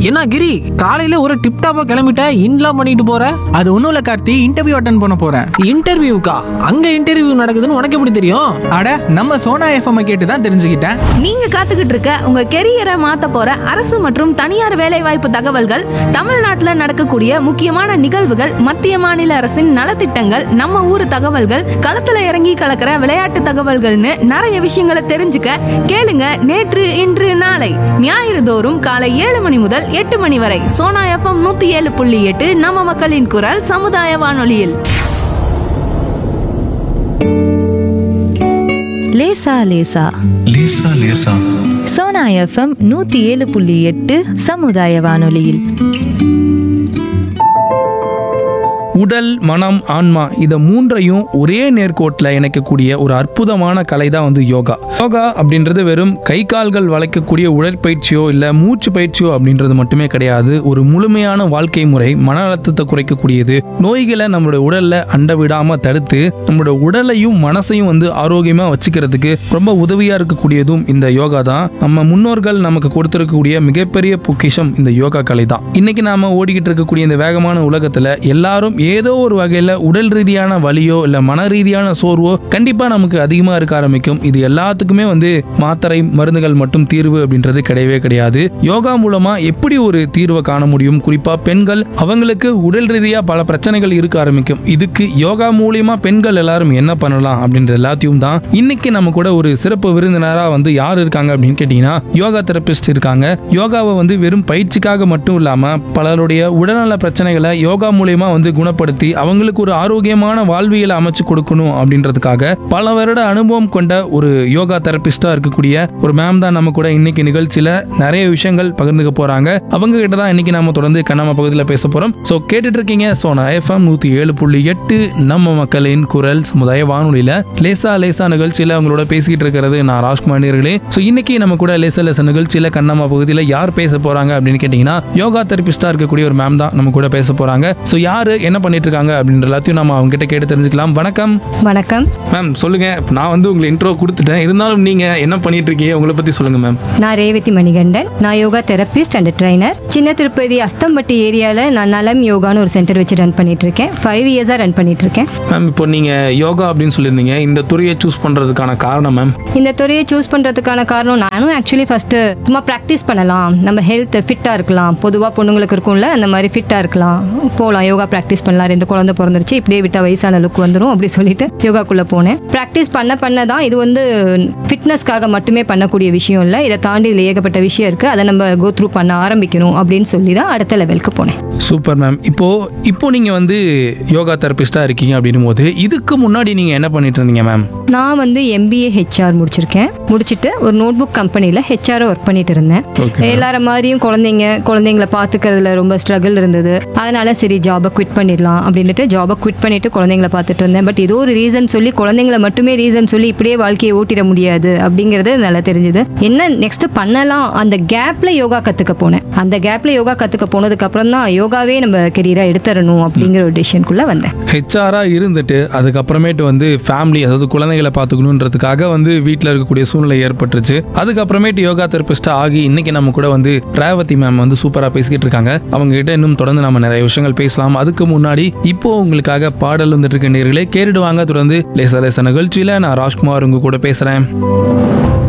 என்ன கிரி காலையில ஒரு டிப் டாப்பா கிளம்பிட்ட இன்லாம் பண்ணிட்டு போற அது ஒன்றும் இல்லை கார்த்தி இன்டர்வியூ அட்டன் பண்ண போகிறேன் இன்டர்வியூக்கா அங்க இன்டர்வியூ நடக்குதுன்னு உனக்கு எப்படி தெரியும் அட நம்ம சோனா எஃப்எம் கேட்டு தான் தெரிஞ்சுக்கிட்டேன் நீங்க காத்துக்கிட்டு இருக்க உங்க கெரியரை மாத்த போற அரசு மற்றும் தனியார் வேலைவாய்ப்பு தகவல்கள் தமிழ்நாட்டுல நடக்கக்கூடிய முக்கியமான நிகழ்வுகள் மத்திய மாநில அரசின் நலத்திட்டங்கள் நம்ம ஊர் தகவல்கள் களத்துல இறங்கி கலக்கிற விளையாட்டு தகவல்கள்னு நிறைய விஷயங்களை தெரிஞ்சுக்க கேளுங்க நேற்று இன்று நாளை ஞாயிறு தோறும் காலை ஏழு மணி முதல் எட்டு மணி வரை சோனா எஃப்எம் நூத்தி ஏழு புள்ளி எட்டு நம்ம மக்களின் குரல் சமுதாய வானொலியில் லேசா லேசா லேசா லேசா சோனா எஃப்எம் நூத்தி ஏழு புள்ளி எட்டு சமுதாய வானொலியில் உடல் மனம் ஆன்மா இத மூன்றையும் ஒரே நேர்கோட்டில் இணைக்கக்கூடிய ஒரு அற்புதமான கலை தான் வந்து யோகா யோகா அப்படின்றது வெறும் கை கால்கள் வளைக்கக்கூடிய உடற்பயிற்சியோ இல்லை மூச்சு பயிற்சியோ அப்படின்றது மட்டுமே கிடையாது ஒரு முழுமையான வாழ்க்கை முறை மன அழுத்தத்தை குறைக்கக்கூடியது நோய்களை நம்மளுடைய உடல்ல அண்ட விடாம தடுத்து நம்மளோட உடலையும் மனசையும் வந்து ஆரோக்கியமா வச்சுக்கிறதுக்கு ரொம்ப உதவியா இருக்கக்கூடியதும் இந்த யோகா தான் நம்ம முன்னோர்கள் நமக்கு கொடுத்திருக்கக்கூடிய மிகப்பெரிய பொக்கிஷம் இந்த யோகா கலை தான் இன்னைக்கு நாம ஓடிக்கிட்டு இருக்கக்கூடிய இந்த வேகமான உலகத்துல எல்லாரும் ஏதோ ஒரு வகையில உடல் ரீதியான வலியோ இல்ல மன ரீதியான சோர்வோ கண்டிப்பா நமக்கு அதிகமா இருக்க ஆரம்பிக்கும் இது எல்லாத்துக்குமே வந்து மாத்திரை மருந்துகள் மட்டும் தீர்வு அப்படின்றது கிடையவே கிடையாது யோகா மூலமா எப்படி ஒரு தீர்வை காண முடியும் குறிப்பா பெண்கள் அவங்களுக்கு உடல் ரீதியா பல பிரச்சனைகள் இருக்க ஆரம்பிக்கும் இதுக்கு யோகா மூலியமா பெண்கள் எல்லாரும் என்ன பண்ணலாம் அப்படின்ற எல்லாத்தையும் தான் இன்னைக்கு நம்ம கூட ஒரு சிறப்பு விருந்தினரா வந்து யார் இருக்காங்க அப்படின்னு கேட்டீங்கன்னா யோகா தெரபிஸ்ட் இருக்காங்க யோகாவை வந்து வெறும் பயிற்சிக்காக மட்டும் இல்லாம பலருடைய உடல்நல பிரச்சனைகளை யோகா மூலியமா வந்து குணப்படுத்தி அவங்களுக்கு ஒரு ஆரோக்கியமான வாழ்வியலை அமைச்சு கொடுக்கணும் அப்படின்றதுக்காக பல வருட அனுபவம் கொண்ட ஒரு யோகா தெரபிஸ்டா இருக்கக்கூடிய ஒரு மேம் தான் நம்ம கூட இன்னைக்கு நிகழ்ச்சியில நிறைய விஷயங்கள் பகிர்ந்துக்க போறாங்க அவங்க கிட்ட தான் இன்னைக்கு நாம தொடர்ந்து கண்ணாம பகுதியில் பேச போறோம் சோ கேட்டுட்டு இருக்கீங்க சோனா எஃப்எம் நூத்தி ஏழு புள்ளி எட்டு நம்ம மக்களின் குரல் சமுதாய வானொலியில லேசா லேசா நிகழ்ச்சியில அவங்களோட பேசிக்கிட்டு இருக்கிறது நான் ராஜ்குமார் நேர்களே சோ இன்னைக்கு நம்ம கூட லேசா லேசா நிகழ்ச்சியில கண்ணம்மா பகுதியில் யார் பேச போறாங்க அப்படின்னு கேட்டீங்கன்னா யோகா தெரபிஸ்டா இருக்கக்கூடிய ஒரு மேம் தான் நம்ம கூட பேச போறாங்க சோ யாரு என்ன பண்ணிட்டு இருக்காங்க அப்படின்ற எல்லாத்தையும் நம்ம அவங்க கிட்ட கேட்டு தெரிஞ்சுக்கலாம் வணக்கம் வணக்கம் மேம் சொல்லுங்க இப்ப நான் வந்து உங்களை இன்ட்ரோ கொடுத்துட்டேன் இருந்தாலும் நீங்க என்ன பண்ணிட்டு இருக்கீங்க உங்களை பத்தி சொல்லுங்க மேம் நான் ரேவதி மணிகண்டன் நான் யோகா தெரபிஸ்ட் அண்ட் ட்ரைனர் சின்ன திருப்பதி அஸ்தம்பட்டி ஏரியாவில் நான் நலம் யோகான்னு ஒரு சென்டர் வச்சு ரன் பண்ணிட்டு இருக்கேன் ஃபைவ் இயர்ஸாக ரன் பண்ணிட்டு இருக்கேன் மேம் இப்போ நீங்க யோகா அப்படின்னு சொல்லியிருந்தீங்க இந்த துறையை சூஸ் பண்றதுக்கான காரணம் மேம் இந்த துறையை சூஸ் பண்ணுறதுக்கான காரணம் நானும் ஆக்சுவலி ஃபஸ்ட்டு சும்மா ப்ராக்டிஸ் பண்ணலாம் நம்ம ஹெல்த் ஃபிட்டாக இருக்கலாம் பொதுவாக பொண்ணுங்களுக்கு இருக்கும்ல அந்த மாதிரி ஃபிட்டாக இருக்கலாம் போகலாம் யோகா ப்ராக்டிஸ் பண்ணலாம் ரெண்டு குழந்தை பிறந்துருச்சு இப்படியே விட்டா வயசான லுக் வந்துடும் அப்படி சொல்லிட்டு யோகாக்குள்ளே போனேன் ப்ராக்டிஸ் பண்ண பண்ண தான் இது வந்து ஃபிட்னஸ்க்காக மட்டுமே பண்ணக்கூடிய விஷயம் இல்லை இதை தாண்டி இதில் ஏகப்பட்ட விஷயம் இருக்குது அதை நம்ம கோ த்ரூ பண்ண ஆரம்பிக்கணும் அப்படின்னு சொல்லி தான் அடுத்த லெவலுக்கு போனேன் சூப்பர் மேம் இப்போ இப்போ நீங்க வந்து யோகா தெரபிஸ்டா இருக்கீங்க அப்படின்னும் போது இதுக்கு முன்னாடி நீங்க என்ன பண்ணிட்டு இருந்தீங்க மேம் நான் வந்து எம்பிஏ ஹெச்ஆர் முடிச்சிருக்கேன் முடிச்சுட்டு ஒரு நோட் புக் கம்பெனியில் ஹெச்ஆர் ஒர்க் பண்ணிட்டு இருந்தேன் Okay. எல்லார மாதிரியும் குழந்தைங்க குழந்தைங்கள பார்த்துக்கிறதுல ரொம்ப ஸ்ட்ரகிள் இருந்தது அதனால சரி ஜாபை குவிட் பண்ணிடலாம் அப்படின்ட்டு ஜாபை குவிட் பண்ணிட்டு குழந்தைங்கள பார்த்துட்டு இருந்தேன் பட் ஏதோ ஒரு ரீசன் சொல்லி குழந்தைங்கள மட்டுமே ரீசன் சொல்லி இப்படியே வாழ்க்கையை ஓட்டிட முடியாது அப்படிங்கிறது நல்லா தெரிஞ்சுது என்ன நெக்ஸ்ட் பண்ணலாம் அந்த கேப்ல யோகா கத்துக்க போனேன் அந்த கேப்ல யோகா கத்துக்க போனதுக்கு அப்புறம் தான் யோகாவே நம்ம கெரியரா எடுத்துறணும் அப்படிங்கிற ஒரு டிசிஷனுக்குள்ள வந்தேன் ஹெச்ஆரா இருந்துட்டு அதுக்கப்புறமேட்டு வந்து ஃபேமிலி அதாவது குழந்தைகளை பார்த்துக்கணுன்றதுக்காக வந்து வீட்டில் இருக்கக்கூடிய சூழ்நிலை ஏற்பட்டுருச்சு அதுக்கப்புறமேட்டு யோகா தெரபிஸ்டா ஆகி இன்னைக்கு நம்ம கூட வந்து ரேவதி மேம் வந்து சூப்பரா பேசிக்கிட்டு இருக்காங்க அவங்க கிட்ட இன்னும் தொடர்ந்து நம்ம நிறைய விஷயங்கள் பேசலாம் அதுக்கு முன்னாடி இப்போ உங்களுக்காக பாடல் வந்துட்டு இருக்க நேர்களே கேட்டுடுவாங்க தொடர்ந்து லேசா லேசா நிகழ்ச்சியில நான் ராஜ்குமார் உங்க கூட பேசுறேன்